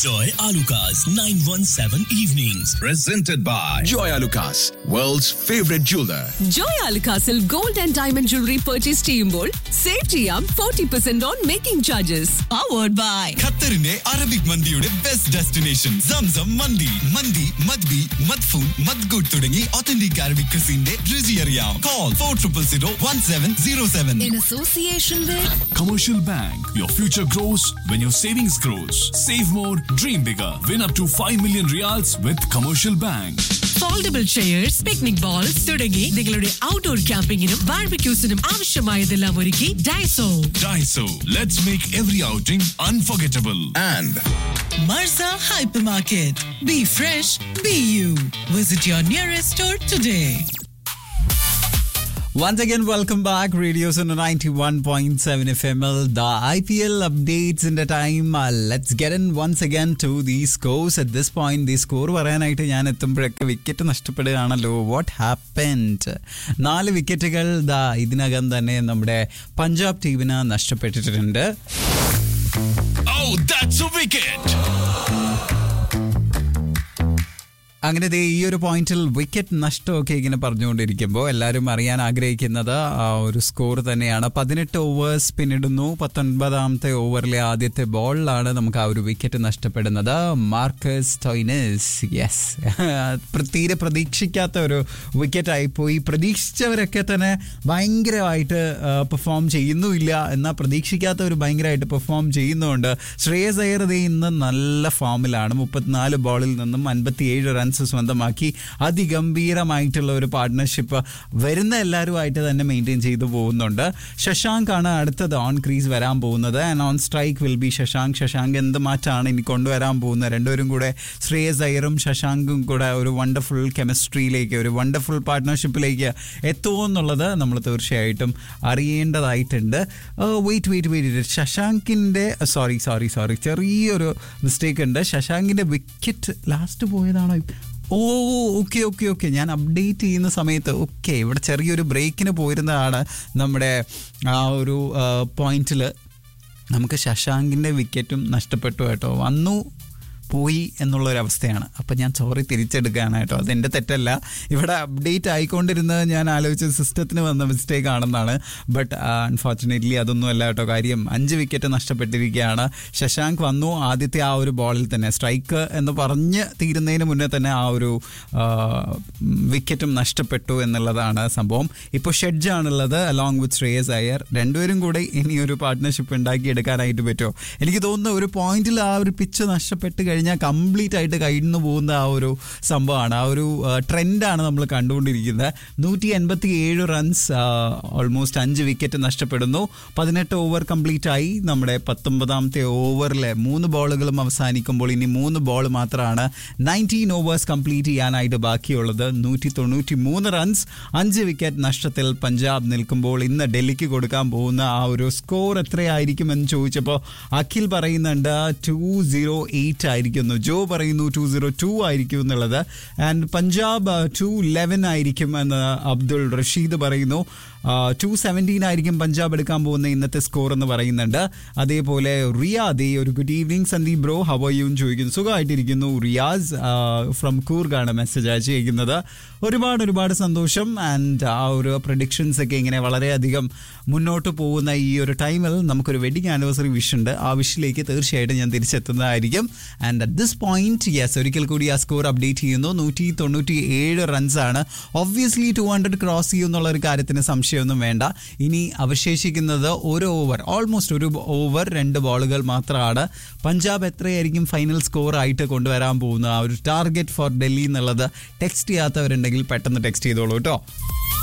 Enjoy Alucard's 917 evenings. Presented by Joy Lucas, world's favorite jeweler. ജോയ് അൽക്കാസിൽ gold and diamond jewellery purchase ചെയ്യുമ്പോൾ save ചെയ്യാം forty percent on making charges powered by ഖത്തറിന്റെ Arabic മന്തിയുടെ best destination സംസം മന്തി മന്തി മദ്ബി മദ്ഫൂൻ മദ്ഗുഡ് തുടങ്ങി ഒത്തന്റിക് അറബിക് ക്രിസിന്റെ രുചി അറിയാം call four triple zero one seven zero seven in association Commercial Bank. Your future grows when your savings grows. Save more, dream bigger. Win up to 5 million reals with Commercial Bank. Foldable chairs picnic bowls തുടങ്ങി നിങ്ങളുടെ outdoor ക്യാമ്പിങ്ങിനും ബാർബിക്യൂസിനും ആവശ്യമായതെല്ലാം ഒരുക്കി Daiso Daiso. Let's make every outing unforgettable. And മർസ hyper market be fresh be you visit your nearest store today Once again, welcome back. Radio's on 91.7 FML. The IPL updates in the time. Uh, let's get in once again to the scores. At this point, the score പറയാനായിട്ട് ഞാൻ എത്തുമ്പോഴൊക്കെ wicket നഷ്ടപ്പെടുകയാണല്ലോ what happened നാല് വിക്കറ്റുകൾ ദാ ഇതിനകം തന്നെ നമ്മുടെ പഞ്ചാബ് ടീമിന് നഷ്ടപ്പെട്ടിട്ടുണ്ട് Oh, that's a wicket! അങ്ങനെ ദേ ഈ ഒരു പോയിന്റിൽ വിക്കറ്റ് നഷ്ടമൊക്കെ ഇങ്ങനെ പറഞ്ഞുകൊണ്ടിരിക്കുമ്പോൾ എല്ലാവരും അറിയാൻ ആഗ്രഹിക്കുന്നത് ആ ഒരു സ്കോർ തന്നെയാണ് പതിനെട്ട് ഓവേഴ്സ് പിന്നിടുന്നു പത്തൊൻപതാമത്തെ ഓവറിലെ ആദ്യത്തെ ബോളിലാണ് നമുക്ക് ആ ഒരു വിക്കറ്റ് നഷ്ടപ്പെടുന്നത് മാർക്കസ് ടോയിനസ് യെസ് തീരെ പ്രതീക്ഷിക്കാത്ത ഒരു വിക്കറ്റ് ആയിപ്പോയി പ്രതീക്ഷിച്ചവരൊക്കെ തന്നെ ഭയങ്കരമായിട്ട് പെർഫോം ചെയ്യുന്നുമില്ല എന്നാൽ പ്രതീക്ഷിക്കാത്ത ഒരു ഭയങ്കരമായിട്ട് പെർഫോം ചെയ്യുന്നുണ്ട് ശ്രേയസ് അയ്യർ ദേ ഇന്ന് നല്ല ഫോമിലാണ് മുപ്പത്തിനാല് ബോളിൽ നിന്നും അൻപത്തിയേഴ് റൺസ് സ്വന്തമാക്കി അതിഗംഭീരമായിട്ടുള്ള ഒരു പാർട്ട്ണർഷിപ്പ് വരുന്ന എല്ലാവരുമായിട്ട് തന്നെ മെയിൻറ്റെയിൻ ചെയ്തു പോകുന്നുണ്ട് ശശാങ്ക് ആണ് അടുത്തത് ഓൺ ക്രീസ് വരാൻ പോകുന്നത് and on strike will be Shashank Shashank എന്ത് മാറ്റാണ് ഇനി കൊണ്ടുവരാൻ പോകുന്നത് രണ്ടുപേരും കൂടെ ശ്രേയസ് അയ്യറും ശശാങ്കും കൂടെ ഒരു വണ്ടർഫുൾ കെമിസ്ട്രിയിലേക്ക് ഒരു വണ്ടർഫുൾ പാർട്ട്ണർഷിപ്പിലേക്ക് എത്തുമോ എന്നുള്ളത് നമ്മൾ തീർച്ചയായിട്ടും അറിയേണ്ടതായിട്ടുണ്ട് വെയിറ്റ് വെയിറ്റ് വെയിറ്റ് ശശാങ്കിൻ്റെ സോറി സോറി സോറി ചെറിയൊരു മിസ്റ്റേക്ക് ഉണ്ട് ശശാങ്കിൻ്റെ വിക്കറ്റ് ലാസ്റ്റ് പോയതാണോ ഓ ഓക്കെ ഓക്കെ ഓക്കെ ഞാൻ അപ്ഡേറ്റ് ചെയ്യുന്ന സമയത്ത് ഓക്കെ ഇവിടെ ചെറിയൊരു ബ്രേക്കിന് പോയിരുന്നതാണ് നമ്മുടെ ആ ഒരു പോയിന്റിൽ നമുക്ക് ശശാങ്കിൻ്റെ വിക്കറ്റും നഷ്ടപ്പെട്ടു കേട്ടോ വന്നു പോയി എന്നുള്ളൊരവസ്ഥയാണ് അപ്പം ഞാൻ സോറി തിരിച്ചെടുക്കുകയാണ് കേട്ടോ അതെൻ്റെ തെറ്റല്ല ഇവിടെ അപ്ഡേറ്റ് ആയിക്കൊണ്ടിരുന്നത് ഞാൻ ആലോചിച്ച സിസ്റ്റത്തിന് വന്ന മിസ്റ്റേക്ക് ആണെന്നാണ് ബട്ട് അൺഫോർച്ചുനേറ്റ്ലി അതൊന്നും അല്ല കേട്ടോ കാര്യം അഞ്ച് വിക്കറ്റ് നഷ്ടപ്പെട്ടിരിക്കുകയാണ് ശശാങ്ക് വന്നു ആദ്യത്തെ ആ ഒരു ബോളിൽ തന്നെ സ്ട്രൈക്ക് എന്ന് പറഞ്ഞ് തീരുന്നതിന് മുന്നേ തന്നെ ആ ഒരു വിക്കറ്റും നഷ്ടപ്പെട്ടു എന്നുള്ളതാണ് സംഭവം ഇപ്പോൾ ഷെഡ്ജാണുള്ളത് അലോങ് വിത്ത് ശ്രേയസ് അയ്യർ രണ്ടുപേരും കൂടെ ഇനി ഒരു പാർട്ട്ണർഷിപ്പ് ഉണ്ടാക്കിയെടുക്കാനായിട്ട് പറ്റുമോ എനിക്ക് തോന്നുന്നു ഒരു പോയിന്റിൽ ആ ഒരു പിച്ച് നഷ്ടപ്പെട്ട് കഴിഞ്ഞാൽ കംപ്ലീറ്റ് ആയിട്ട് കഴിഞ്ഞു പോകുന്ന ആ ഒരു സംഭവമാണ് ആ ഒരു ട്രെൻഡാണ് നമ്മൾ കണ്ടുകൊണ്ടിരിക്കുന്നത് നൂറ്റി എൺപത്തി ഏഴ് റൺസ് ഓൾമോസ്റ്റ് അഞ്ച് വിക്കറ്റ് നഷ്ടപ്പെടുന്നു പതിനെട്ട് ഓവർ കംപ്ലീറ്റ് ആയി നമ്മുടെ പത്തൊമ്പതാമത്തെ ഓവറിലെ മൂന്ന് ബോളുകളും അവസാനിക്കുമ്പോൾ ഇനി മൂന്ന് ബോൾ മാത്രമാണ് നയൻറ്റീൻ ഓവേഴ്സ് കംപ്ലീറ്റ് ചെയ്യാനായിട്ട് ബാക്കിയുള്ളത് നൂറ്റി തൊണ്ണൂറ്റി മൂന്ന് റൺസ് അഞ്ച് വിക്കറ്റ് നഷ്ടത്തിൽ പഞ്ചാബ് നിൽക്കുമ്പോൾ ഇന്ന് ഡൽഹിക്ക് കൊടുക്കാൻ പോകുന്ന ആ ഒരു സ്കോർ എത്രയായിരിക്കും എന്ന് ചോദിച്ചപ്പോൾ അഖിൽ പറയുന്നുണ്ട് ടു സീറോ എയ്റ്റ് ആയിരിക്കുന്നു ജോ പറയുന്നു ടു സീറോ ടു ആയിരിക്കും എന്നുള്ളത് ആൻഡ് പഞ്ചാബ് ടു ലെവൻ ആയിരിക്കും എന്ന് അബ്ദുൾ റഷീദ് പറയുന്നു ടു സെവൻറ്റീൻ ആയിരിക്കും പഞ്ചാബ് എടുക്കാൻ പോകുന്ന ഇന്നത്തെ സ്കോർ എന്ന് പറയുന്നുണ്ട് അതേപോലെ റിയാദ് ഒരു ഗുഡ് ഈവനിങ് സന്ദീപ് ബ്രോ ഹവയും ചോദിക്കുന്നു സുഖമായിട്ടിരിക്കുന്നു റിയാസ് ഫ്രം കൂർഗാണ് മെസ്സേജ് അയച്ചിരിക്കുന്നത് ഒരുപാട് ഒരുപാട് സന്തോഷം ആൻഡ് ആ ഒരു പ്രഡിക്ഷൻസ് ഒക്കെ ഇങ്ങനെ വളരെയധികം മുന്നോട്ട് പോകുന്ന ഈ ഒരു ടൈമിൽ നമുക്കൊരു വെഡിങ് ആനിവേഴ്സറി വിഷ് ഉണ്ട് ആ വിഷിലേക്ക് തീർച്ചയായിട്ടും ഞാൻ തിരിച്ചെത്തുന്നതായിരിക്കും and at this point yes ഒരിക്കൽ കൂടി ആ സ്കോർ അപ്ഡേറ്റ് ചെയ്യുന്നു നൂറ്റി തൊണ്ണൂറ്റി ഏഴ് റൺസാണ് ഒബ്വിയസ്ലി ടു ഹൺഡ്രഡ് ക്രോസ് ചെയ്യും എന്നുള്ള ഒരു കാര്യത്തിന് സംശയമൊന്നും വേണ്ട ഇനി അവശേഷിക്കുന്നത് ഒരു ഓവർ ഓൾമോസ്റ്റ് ഒരു ഓവർ രണ്ട് ബോളുകൾ മാത്രമാണ് പഞ്ചാബ് എത്രയായിരിക്കും ഫൈനൽ സ്കോർ ആയിട്ട് കൊണ്ടുവരാൻ പോകുന്നത് ആ ഒരു ടാർഗറ്റ് ഫോർ ഡൽഹി എന്നുള്ളത് ടെക്സ്റ്റ് ചെയ്യാത്തവരുണ്ടെങ്കിൽ പെട്ടെന്ന് ടെക്സ്റ്റ് ചെയ്തോളൂ കേട്ടോ